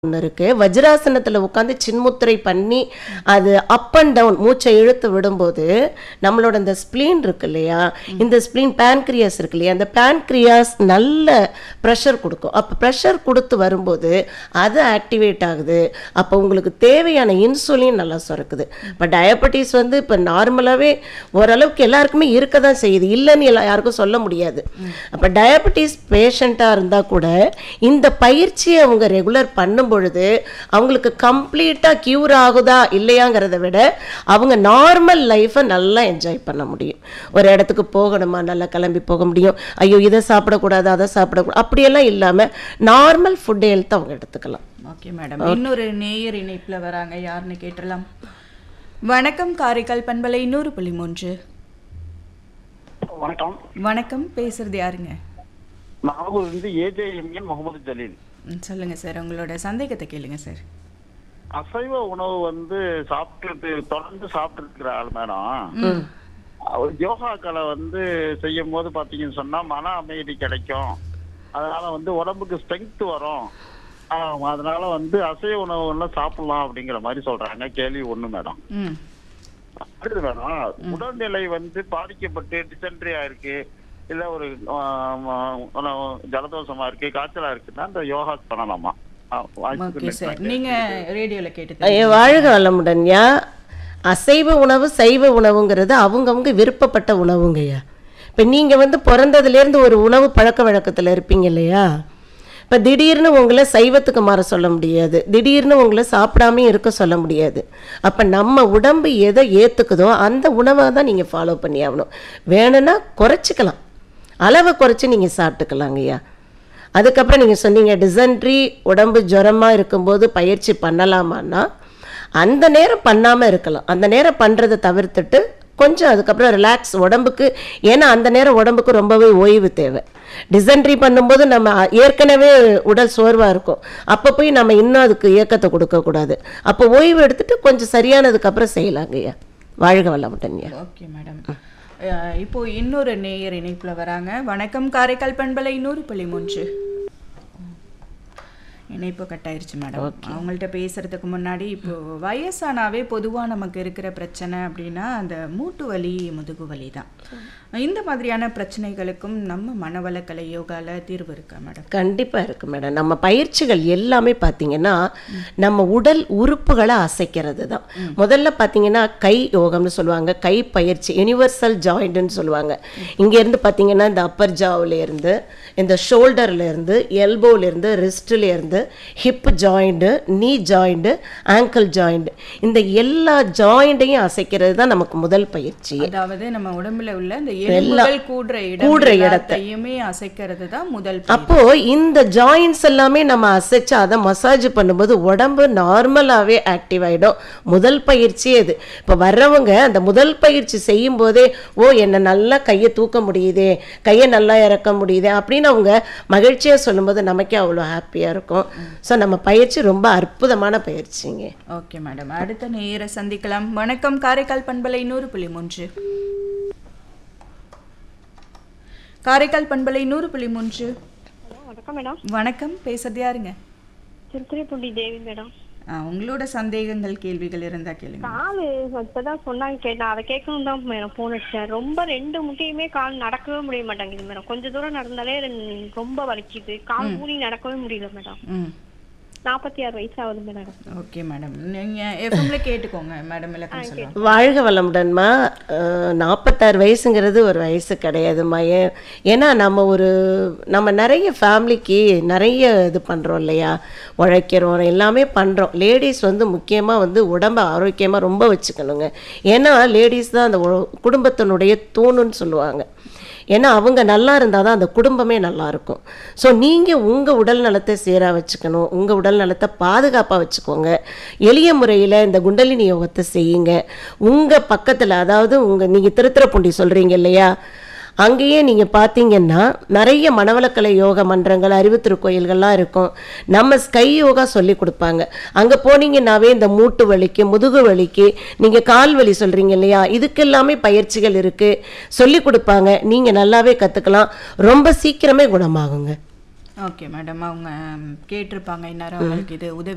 ஒன்று இருக்கு வஜ்ராசனத்தில் உட்காந்து சின்முத்திரை பண்ணி அது அப் அண்ட் டவுன் மூச்சை இழுத்து விடும்போது நம்மளோட இந்த ஸ்ப்ளீன் இருக்கு இல்லையா இந்த ஸ்ப்ளீன் பேன்க்ரியாஸ் இருக்கு இல்லையா அந்த பேன்க்ரியாஸ் நல்ல ப்ரெஷர் கொடுக்கும் அப்போ ப்ரெஷர் கொடுத்து வரும்போது அது ஆக்டிவேட் ஆகுது அப்போ உங்களுக்கு தேவையான இன்சுலின் நல்லா சுரக்குது இப்போ டயபெட்டிஸ் வந்து இப்போ நார்மலாகவே ஓரளவுக்கு எல்லாருக்குமே இருக்க தான் செய்யுது இல்லைன்னு எல்லா யாருக்கும் சொல்ல முடியாது அப்போ டயபெட்டிஸ் பேஷண்ட்டாக இருந்தால் கூட இந்த பயிற்சியை அவங்க ரெகுலர் பண்ணும் பொழுது அவங்களுக்கு கம்ப்ளீட்டாக க்யூர் ஆகுதா இல்லையாங்கிறத விட அவங்க நார்மல் லைஃப்பை நல்லா என்ஜாய் பண்ண முடியும் ஒரு இடத்துக்கு போகணுமா நல்லா கிளம்பி போக முடியும் ஐயோ இதை சாப்பிடக்கூடாது அதை சாப்பிடக்கூடாது அப்படியெல்லாம் இல்லாமல் நார்மல் ஃபுட் ஹெல்த் அவங்க எடுத்துக்கலாம் ஓகே மேடம் இன்னொரு நேயர் இணைப்புல வராங்க யாருன்னு கேட்டுடலாம் வணக்கம் காரைக்கால் பண்பலை இன்னொரு புள்ளி மூன்று வணக்கம் வணக்கம் பேசுறது யாருங்க நாகூர் இருந்து ஏஜேஎம்என் முகமது ஜலீல் ம், சொல்லுங்க சார் உங்களோட சந்தேகத்தை கேளுங்க சார் அசைவ உணவு வந்து சாப்பிட்டு தொடர்ந்து சாப்பிட்டு இருக்கிற ஆள் மேடம் அவர் யோகா கலை வந்து செய்யும் போது பாத்தீங்கன்னு சொன்னா மன அமைதி கிடைக்கும் அதனால வந்து உடம்புக்கு ஸ்ட்ரென்த் வரும் ஆஹ் அதனால வந்து அசைவ உணவு எல்லாம் சாப்பிடலாம் அப்படிங்கிற மாதிரி சொல்றாங்க கேள்வி ஒண்ணு மேடம் ம் அடுத்து மேடம் உடல்நிலை வந்து பாதிக்கப்பட்டு டிசென்ட்ரி ஆயிருக்கு இல்ல ஒரு ஆஹ், ஆஹ், ஜலதோஷமா இருக்கு காய்ச்சலா இருக்குன்னா இந்த யோகா பண்ணலாமா ஆஹ், வாய்ப்புக்கு ஓகே சார் நன்றி. நீங்க ரேடியோல கேட்டு ஐயா, வாழ்க வளமுடன்யா அசைவ உணவு சைவ உணவுங்கிறது அவங்கவங்க விருப்பப்பட்ட உணவுங்கய்யா இப்போ நீங்கள் வந்து பிறந்ததுலேருந்து ஒரு உணவு பழக்க வழக்கத்தில் இருப்பீங்க இல்லையா இப்போ திடீர்னு உங்களை சைவத்துக்கு மாற சொல்ல முடியாது திடீர்னு உங்களை சாப்பிடாம இருக்க சொல்ல முடியாது அப்போ நம்ம உடம்பு எதை ஏற்றுக்குதோ அந்த உணவை தான் நீங்கள் ஃபாலோ பண்ணி ஆகணும் வேணும்னா குறைச்சிக்கலாம் அளவை குறைச்சி நீங்கள் சாப்பிட்டுக்கலாங்கய்யா அதுக்கப்புறம் நீங்கள் சொன்னீங்க டிசென்ட்ரி உடம்பு ஜுரமாக இருக்கும்போது பயிற்சி பண்ணலாமான்னா அந்த நேரம் பண்ணாமல் இருக்கலாம் அந்த நேரம் பண்ணுறதை தவிர்த்துட்டு கொஞ்சம் அதுக்கப்புறம் ரிலாக்ஸ் உடம்புக்கு ஏன்னா அந்த நேரம் உடம்புக்கு ரொம்பவே ஓய்வு தேவை டிசென்ட்ரி பண்ணும்போது நம்ம ஏற்கனவே உடல் சோர்வாக இருக்கும் அப்போ போய் நம்ம இன்னும் அதுக்கு இயக்கத்தை கொடுக்கக்கூடாது அப்போ ஓய்வு எடுத்துட்டு கொஞ்சம் சரியானதுக்கப்புறம் செய்யலாங்கய்யா வாழ்க வளமுட்டன்யா ஓகே மேடம் அஹ், இப்போ இன்னொரு நேயர் இணைப்புல வராங்க வணக்கம் காரைக்கால் பண்பலை இன்னொரு புள்ளி மூன்று இணைப்பு கட் ஆயிருச்சு மேடம் அவங்கள்ட்ட பேசுறதுக்கு முன்னாடி இப்போ வயசானாவே பொதுவா நமக்கு இருக்கிற பிரச்சனை அப்படின்னா அந்த மூட்டு வலி முதுகு வலி தான் இந்த மாதிரியான பிரச்சனைகளுக்கும் நம்ம மனவளக்கலை யோகால தீர்வு இருக்கா மேடம் கண்டிப்பாக இருக்கு மேடம் நம்ம பயிற்சிகள் எல்லாமே பார்த்தீங்கன்னா நம்ம உடல் உறுப்புகளை அசைக்கிறது தான் முதல்ல பார்த்தீங்கன்னா கை யோகம்னு சொல்லுவாங்க கை பயிற்சி யுனிவர்சல் ஜாயிண்ட்னு சொல்லுவாங்க இங்கேருந்து பார்த்தீங்கன்னா இந்த அப்பர் ஜாவ்லேருந்து இந்த ஷோல்டர்லேருந்து எல்போலேருந்து ரிஸ்ட்லேருந்து hip joint knee joint ankle joint இந்த எல்லா ஜாயிண்ட்டையும் அசைக்கிறது தான் நமக்கு முதல் பயிற்சி அதாவது நம்ம உடம்புல உள்ள இந்த எலும்புகள் கூடுற இடம் கூடுற இடத்தை. எல்லாத்தையுமே அசைக்கிறது தான் முதல் பயிற்சி. அப்போ இந்த ஜாயின்ஸ் எல்லாமே நம்ம அசைச்சு அதை மசாஜ் பண்ணும்போது உடம்பு நார்மலாகவே ஆக்டிவ் ஆகிடும் முதல் பயிற்சி இது இப்போ வர்றவங்க அந்த முதல் பயிற்சி செய்யும் போதே ஓ என்னை நல்லா கையை தூக்க முடியுதே கையை நல்லா இறக்க முடியுதே அப்படின்னு அவங்க மகிழ்ச்சியாக சொல்லும்போது நமக்கே அவ்வளோ ஹாப்பியாக இருக்கும் ஸோ நம்ம பயிற்சி ரொம்ப அற்புதமான பயிற்சிங்க ஓகே மேடம் அடுத்த நேயரை சந்திக்கலாம் வணக்கம் காரைக்கால் பண்பலை நூறு புள்ளி மூன்று காரைக்கால் பண்பலை நூறு புள்ளி மூன்று வணக்கம் மேடம் வணக்கம் பேசுறது யாருங்க திருத்துறைப்பூண்டி தேவி மேடம் ஆ, உங்களோட சந்தேகங்கள் கேள்விகள் இருந்தா கேளுங்க காலு இப்பதான் சொன்னாங்க கேட்டேன் அதை கேட்கணும் தான் மேடம் போன் அடிச்சேன் ரொம்ப ரெண்டு முட்டையுமே கால் நடக்கவே முடிய மாட்டேங்குது மேடம் கொஞ்ச தூரம் நடந்தாலே ரெண்டு- ரொம்ப வலிக்குது கால் ஊனி நடக்கவே முடியல மேடம் ம் நாற்பத்தி ஆறு வயசு ஆகுது மேடம் ஓகே மேடம் நீங்க எஃப்எம்ல கேட்டுக்கோங்க மேடம் விளக்கம் சொல்லுவாங்க வாழ்க வளமுடன்மா அஹ், நாற்பத்தாறு வயசுங்கிறது ஒரு வயசு கிடையாதும்மா ஏன் ஏன்னா நம்ம ஒரு நம்ம நிறைய ஃபேமிலிக்கு நிறைய இது பண்ணுறோம் இல்லையா உழைக்கிறோம் எல்லாமே பண்ணுறோம் லேடிஸ் வந்து முக்கியமாக வந்து உடம்பை ஆரோக்கியமாக ரொம்ப வச்சுக்கணுங்க ஏன்னா லேடிஸ் தான் அந்த உ- குடும்பத்தினுடைய தூணுன்னு சொல்லுவாங்க ஏன்னா அவங்க நல்லா இருந்தால் தான் அந்த குடும்பமே நல்லா இருக்கும் ஸோ நீங்கள் உங்கள் உடல் நலத்தை சீராக வச்சுக்கணும் உங்கள் உடல் நலத்தை பாதுகாப்பாக வச்சுக்கோங்க எளிய முறையில் இந்த குண்டலினி யோகத்தை செய்யுங்க உங்கள் பக்கத்தில் அதாவது உங்கள் நீங்கள் திருத்துறைப்பூண்டி சொல்கிறீங்க இல்லையா அங்கேயே நீங்கள் பார்த்தீங்கன்னா நிறைய மனவளக்கலை யோக மன்றங்கள் அறிவு திருக்கோயில்கள்லாம் இருக்கும் நம்ம ஸ்கை யோகா சொல்லி கொடுப்பாங்க அங்கே போனீங்கன்னாவே இந்த மூட்டு வலிக்கு முதுகு வலிக்கு நீங்கள் கால் வலி சொல்கிறீங்க இல்லையா இதுக்கெல்லாமே பயிற்சிகள் இருக்குது சொல்லி கொடுப்பாங்க நீங்கள் நல்லாவே கற்றுக்கலாம் ரொம்ப சீக்கிரமே குணமாகுங்க ஓகே மேடம் அவங்க ம், கேட்டிருப்பாங்க இந்நேரம் அவங்களுக்கு இது உதவி